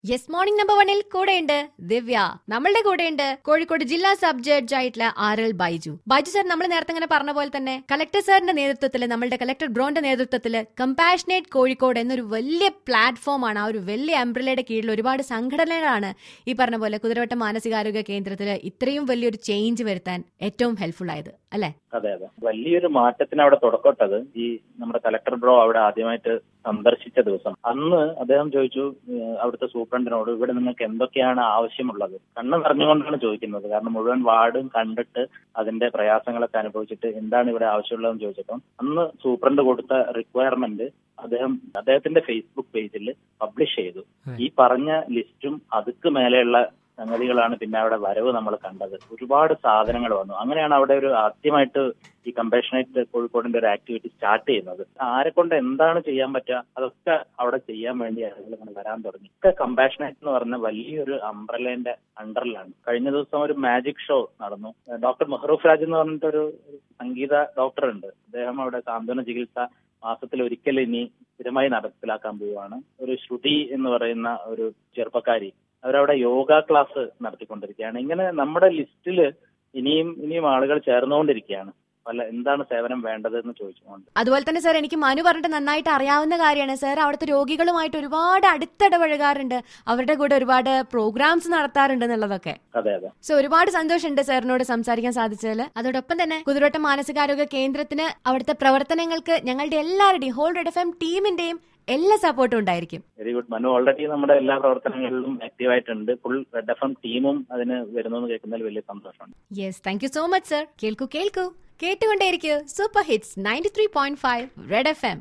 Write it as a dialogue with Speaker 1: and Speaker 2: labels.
Speaker 1: yes morning number വണ്ണിൽ കൂടെയുണ്ട് ദിവ്യ നമ്മളുടെ കൂടെയുണ്ട് കോഴിക്കോട് ജില്ലാ സബ് ജഡ്ജ് ആയിട്ടുള്ള R L Baiju Baiju sir നമ്മൾ നേരത്തെ ഇങ്ങനെ പറഞ്ഞ പോലെ തന്നെ കളക്ടർ സാറിന്റെ നേതൃത്വത്തിൽ നമ്മളുടെ കളക്ടർ ബ്രോന്റെ നേതൃത്വത്തിൽ കമ്പാഷനേറ്റ് കോഴിക്കോട് എന്നൊരു വലിയ പ്ലാറ്റ്ഫോം ആണ് ആ ഒരു വലിയ അംബ്രലയുടെ കീഴിൽ ഒരുപാട് സംഘടനകളാണ് ഈ പറഞ്ഞ പോലെ കുതിരവട്ടം മാനസികാരോഗ്യ കേന്ദ്രത്തിൽ ഇത്രയും വലിയൊരു ചേഞ്ച് വരുത്താൻ ഏറ്റവും ഹെൽപ്ഫുൾ ആയത് അല്ലെ
Speaker 2: അതെ അതെ വലിയൊരു മാറ്റത്തിന് അവിടെ തുടക്കമിട്ടത് ഈ നമ്മുടെ കലക്ടർ ബ്രോ അവിടെ ആദ്യമായിട്ട് സന്ദർശിച്ച ദിവസം അന്ന് അദ്ദേഹം ചോദിച്ചു ഏഹ് അവിടുത്തെ സൂപ്രണ്ടിനോട് ഇവിടെ നിങ്ങൾക്ക് എന്തൊക്കെയാണ് ആവശ്യമുള്ളത് കണ്ണ് നിറഞ്ഞുകൊണ്ടാണ് ചോദിക്കുന്നത് കാരണം മുഴുവൻ വാർഡും കണ്ടിട്ട് അതിന്റെ പ്രയാസങ്ങളൊക്കെ അനുഭവിച്ചിട്ട് എന്താണ് ഇവിടെ ആവശ്യമുള്ളതെന്ന് ചോദിച്ചപ്പോൾ അന്ന് സൂപ്രണ്ട് കൊടുത്ത റിക്വയർമെന്റ് അദ്ദേഹം അദ്ദേഹത്തിന്റെ ഫേസ്ബുക്ക് പേജിൽ പബ്ലിഷ് ചെയ്തു ഈ പറഞ്ഞ ലിസ്റ്റും അതുക്ക് മേലെയുള്ള സംഗതികളാണ് പിന്നെ അവിടെ വരവ് നമ്മൾ കണ്ടത് ഒരുപാട് സാധനങ്ങൾ വന്നു അങ്ങനെയാണ് അവിടെ ഒരു ആദ്യമായിട്ട് ഈ കമ്പാഷനേറ്റ് കോഴിക്കോടിന്റെ ഒരു ആക്ടിവിറ്റി സ്റ്റാർട്ട് ചെയ്യുന്നത് ആരെ കൊണ്ട് എന്താണ് ചെയ്യാൻ പറ്റുക അതൊക്കെ അവിടെ ചെയ്യാൻ വേണ്ടി ആളുകൾ ഇങ്ങനെ വരാൻ തുടങ്ങി ഒക്കെ കമ്പാഷനേറ്റ് എന്ന് പറഞ്ഞ വലിയൊരു അംബ്രലേന്റെ അണ്ടറിലാണ് കഴിഞ്ഞ ദിവസം ഒരു മാജിക് ഷോ നടന്നു ഡോക്ടർ മെഹ്റൂഫ് രാജ് എന്ന് പറഞ്ഞിട്ടൊരു സംഗീത ഡോക്ടർ ഉണ്ട് അദ്ദേഹം അവിടെ സാന്ത്വന ചികിത്സ മാസത്തിൽ ഒരിക്കൽ ഇനി സ്ഥിരമായി നടപ്പിലാക്കാൻ പോവുകയാണ് ഒരു ശ്രുതി എന്ന് പറയുന്ന ഒരു ചെറുപ്പക്കാരി അവരവിടെ യോഗ ക്ലാസ് നടത്തിക്കൊണ്ടിരിക്കുകയാണ് ഇങ്ങനെ നമ്മുടെ ലിസ്റ്റിൽ ഇനിയും ഇനിയും ആളുകൾ ചേർന്നുകൊണ്ടിരിക്കുകയാണ് പല എന്താണ് സേവനം വേണ്ടത് എന്ന് ചോദിച്ചുകൊണ്ട്
Speaker 1: അതുപോലെ തന്നെ സാർ എനിക്ക് മനു പറഞ്ഞിട്ട് നന്നായിട്ട് അറിയാവുന്ന കാര്യമാണ് സാർ അവിടുത്തെ രോഗികളുമായിട്ട് ഒരുപാട് അടുത്തിടപഴകാറുണ്ട് അവരുടെ കൂടെ ഒരുപാട് പ്രോഗ്രാംസ് നടത്താറുണ്ട് എന്നുള്ളതൊക്കെ
Speaker 2: അതെ അതെ
Speaker 1: സോ ഒരുപാട് സന്തോഷമുണ്ട് സാറിനോട് സംസാരിക്കാൻ സാധിച്ചതിൽ അതോടൊപ്പം തന്നെ കുതിരോട്ടം മാനസികാരോഗ്യ കേന്ദ്രത്തിന് അവിടുത്തെ പ്രവർത്തനങ്ങൾക്ക് ഞങ്ങളുടെ എല്ലാവരുടെയും ഹോൾ റെഡ് എഫ് എം ടീമിന്റെയും എല്ലാ സപ്പോർട്ടും ഉണ്ടായിരിക്കും
Speaker 2: വെരി ഗുഡ് മനു ഓൾറെഡി നമ്മുടെ എല്ലാ പ്രവർത്തനങ്ങളിലും ആക്റ്റീവായിട്ടുണ്ട് ഫുൾ റെഡ് എഫ് എം ടീമും അതിന് വരുന്നു എന്ന് കേൾക്കുന്നതിൽ വലിയ സന്തോഷമുണ്ട്
Speaker 1: yes thank you so much sir കേൾക്കൂ കേൾക്കൂ കേട്ടുകൊണ്ടേയിരിക്കൂ super hits ninety three point five red F M